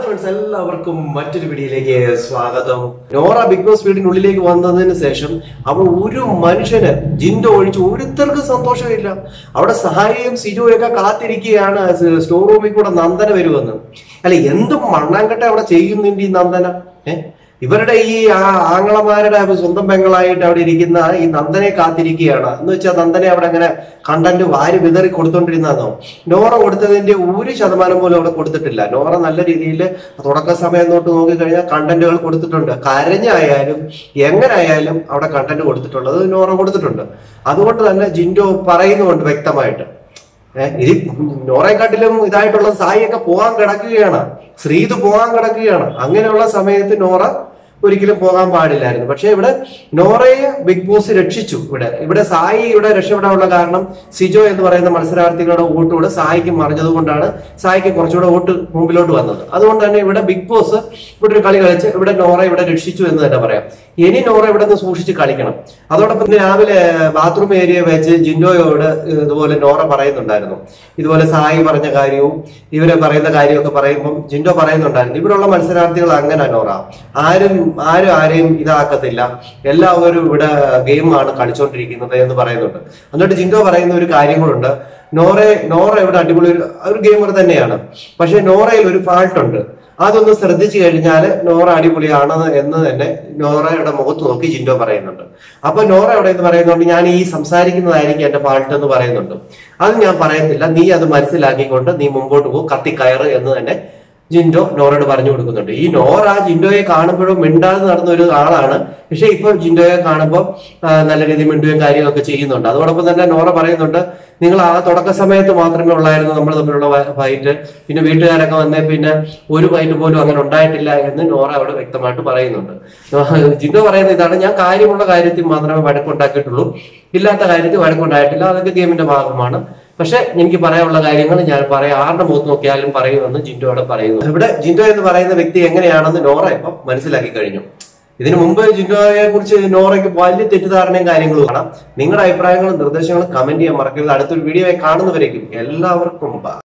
Friends എല്ലാവർക്കും മറ്റൊരു വീഡിയോയിലേക്ക് സ്വാഗതം നോറ ബിഗ് ബോസ് വീടിനുള്ളിലേക്ക് വന്നതിന് ശേഷം അവിടെ ഒരു മനുഷ്യന് ജിൻഡോ ഒഴിച്ച് ഒരുത്തർക്ക് സന്തോഷമില്ല അവിടെ സഹായിയും സിജുവും ഒക്കെ കാത്തിരിക്കുകയാണ് സ്റ്റോർ റൂമിൽ കൂടെ നന്ദന വരുമെന്ന് അല്ല എന്ത് മണ്ണാങ്കട്ട അവിടെ ചെയ്യുന്നുണ്ട് ഈ നന്ദന ഏഹ് ഇവരുടെ ഈ ആ- ആങ്ങളമാരുടെ സ്വന്തം പെങ്ങളായിട്ട് അവിടെ ഇരിക്കുന്ന ഈ നന്ദനെ കാത്തിരിക്കുകയാണ് എന്ന് വെച്ചാൽ നന്ദനെ അവിടെ അങ്ങനെ കണ്ടന്റ് വാരി വിതറി കൊടുത്തോണ്ടിരുന്നതോ നോറ കൊടുത്തതിന്റെ ഒരു ശതമാനം പോലും അവിടെ കൊടുത്തിട്ടില്ല നോറ നല്ല രീതിയിൽ തുടക്ക സമയം തൊട്ട് നോക്കിക്കഴിഞ്ഞാൽ കണ്ടന്റുകൾ കൊടുത്തിട്ടുണ്ട് കരഞ്ഞായാലും എങ്ങനായാലും അവിടെ കണ്ടന്റ് കൊടുത്തിട്ടുണ്ട് അത് നോറ കൊടുത്തിട്ടുണ്ട് അതുകൊണ്ട് തന്നെ ജിൻഡോ പറയുന്നുണ്ട് വ്യക്തമായിട്ട് ഏഹ് ഇത് നോറയെക്കാട്ടിലും ഇതായിട്ടുള്ള സായിയൊക്കെ പോകാൻ കിടക്കുകയാണ് ശ്രീത് പോകാൻ കിടക്കുകയാണ് അങ്ങനെയുള്ള സമയത്ത് നോറ ഒരിക്കലും പോകാൻ പാടില്ലായിരുന്നു പക്ഷെ ഇവിടെ നോറയെ ബിഗ് ബോസ് രക്ഷിച്ചു ഇവിടെ ഇവിടെ സായി ഇവിടെ രക്ഷപ്പെടാനുള്ള കാരണം സിജോ എന്ന് പറയുന്ന മത്സരാർത്ഥികളുടെ വോട്ട് കൂടെ സായിക്ക് മറിഞ്ഞത് കൊണ്ടാണ് സായിക്ക് കുറച്ചുകൂടെ വോട്ട് മുമ്പിലോട്ട് വന്നത് അതുകൊണ്ട് തന്നെ ഇവിടെ ബിഗ് ബോസ് ഇവിടെ ഒരു കളി കളിച്ച് ഇവിടെ നോറ ഇവിടെ രക്ഷിച്ചു എന്ന് തന്നെ പറയാം ഇനി നോറ ഇവിടെ നിന്ന് സൂക്ഷിച്ച് കളിക്കണം അതോടൊപ്പം ഇന്ന് രാവിലെ ബാത്റൂം ഏരിയ വെച്ച് ജിൻഡോയോട് ഇതുപോലെ നോറ പറയുന്നുണ്ടായിരുന്നു ഇതുപോലെ സായി പറഞ്ഞ കാര്യവും ഇവരെ പറയുന്ന കാര്യമൊക്കെ പറയുമ്പോൾ ജിൻഡോ പറയുന്നുണ്ടായിരുന്നു ഇവിടെയുള്ള മത്സരാർത്ഥികൾ അങ്ങനെ നോറ ആരും ആരും ആരെയും ഇതാക്കത്തില്ല എല്ലാവരും ഇവിടെ ഗെയിമാണ് കളിച്ചോണ്ടിരിക്കുന്നത് എന്ന് പറയുന്നുണ്ട് എന്നിട്ട് ജിൻഡോ പറയുന്ന ഒരു കാര്യം കൂടുണ്ട് നോറെ നോറ ഇവിടെ അടിപൊളി ഒരു ഒരു ഗെയിമർ തന്നെയാണ് പക്ഷെ നോറയിൽ ഒരു ഫാൾട്ട് ഉണ്ട് അതൊന്ന് ശ്രദ്ധിച്ചു കഴിഞ്ഞാൽ നോറ അടിപൊളിയാണ് എന്ന് തന്നെ നോറയുടെ മുഖത്ത് നോക്കി ജിൻഡോ പറയുന്നുണ്ട് അപ്പൊ നോറ അവിടെ എന്ന് പറയുന്നുണ്ട് ഞാൻ ഈ സംസാരിക്കുന്നതായിരിക്കും എന്റെ ഫാൾട്ട് എന്ന് പറയുന്നുണ്ട് അത് ഞാൻ പറയത്തില്ല നീ അത് മനസ്സിലാക്കിക്കൊണ്ട് നീ മുമ്പോട്ട് പോകും കത്തിക്കയറ് എന്ന് തന്നെ ജിൻഡോ നോറയോട് പറഞ്ഞു കൊടുക്കുന്നുണ്ട് ഈ നോറ ജിൻഡോയെ കാണുമ്പോഴും മിണ്ടാതെ നടന്ന ഒരു ആളാണ് പക്ഷെ ഇപ്പൊ ജിൻഡോയെ കാണുമ്പോൾ നല്ല രീതിയിൽ മിണ്ടുകയും കാര്യമൊക്കെ ചെയ്യുന്നുണ്ട് അതോടൊപ്പം തന്നെ നോറ പറയുന്നുണ്ട് നിങ്ങൾ ആ തുടക്ക സമയത്ത് മാത്രമേ ഉള്ളായിരുന്നു നമ്മൾ തമ്മിലുള്ള ഫൈറ്റ് പിന്നെ വീട്ടുകാരൊക്കെ വന്നേ പിന്നെ ഒരു ഫൈറ്റ് പോലും അങ്ങനെ ഉണ്ടായിട്ടില്ല എന്ന് നോറ അവിടെ വ്യക്തമായിട്ട് പറയുന്നുണ്ട് ജിൻഡോ പറയുന്ന ഇതാണ് ഞാൻ കാര്യമുള്ള കാര്യത്തിൽ മാത്രമേ വഴക്കുണ്ടാക്കിയിട്ടുള്ളൂ ഇല്ലാത്ത കാര്യത്തിൽ വഴക്കുണ്ടായിട്ടില്ല അതൊക്കെ ഗെയിമിന്റെ ഭാഗമാണ് പക്ഷെ എനിക്ക് പറയാനുള്ള കാര്യങ്ങൾ ഞാൻ പറയാം ആരുടെ മുഖത്ത് നോക്കിയാലും പറയുമെന്ന് ജിൻഡോ അവിടെ പറയുന്നു ഇവിടെ ജിൻഡോ എന്ന് പറയുന്ന വ്യക്തി എങ്ങനെയാണെന്ന് നോറ ഇപ്പം മനസ്സിലാക്കി കഴിഞ്ഞു ഇതിനു മുമ്പ് ജിൻഡോയെ കുറിച്ച് നോറയ്ക്ക് വലിയ തെറ്റിദ്ധാരണയും കാര്യങ്ങളും കാണാം നിങ്ങളുടെ അഭിപ്രായങ്ങളും നിർദ്ദേശങ്ങളും കമന്റ് ചെയ്യാൻ മറക്കരുത് അടുത്തൊരു വീഡിയോ കാണുന്നവരേക്കും എല്ലാവർക്കും bye.